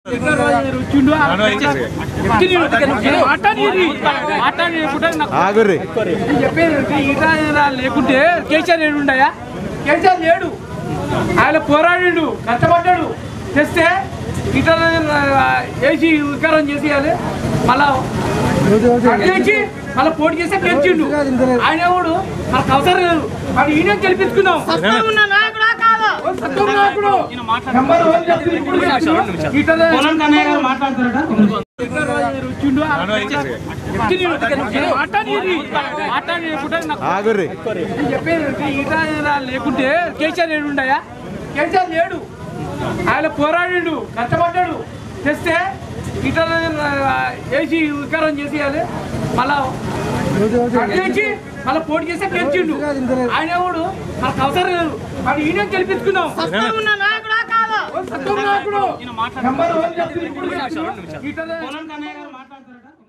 ఆగుర్రి చెప్పేది ఈట లేకుంటే కేసీఆర్ ఏడు ఉండయా కేసీఆర్ లేడు ఆయన పోరాడిండు కష్టపడ్డాడు తెస్తే ఈట వేసి వికారం చేసేయాలి మళ్ళా అట్లేసి మళ్ళీ పోటీ చేస్తే గెలిచిండు ఆయన ఎవడు మనకు అవసరం లేదు మరి ఈయన గెలిపించుకుందాం సత్యం నాయకుడు. నెంబర్ వన్ చెప్తుంది ఇప్పుడు కాదు. ఈటలే- వచ్చిండు. మాట్లాడిర్రి. మాట్లాడినప్పుడు నాకు ఆగుర్రి నేను చెప్పేది ఈట లేకుంటే కేసీఆర్ ఏడు ఉండయా కేసీఆర్ లేడు ఆయన పోరాడిండు కష్టపడ్డాడు తెస్తే ఈట వేసి వికారం చేసేయాలి మళ్ళా అట్లేసి మళ్ళీ పోటీ చేస్తే గెలిచిండు ఆయన ఎవడు మనకు అవసరం లేదు మరి ఈయన గెలిపించుకుందాం సత్యం నాయకుడు. నెంబర్ వన్ చెప్తుంది ఇప్పుడు కాదు. ఈటలే-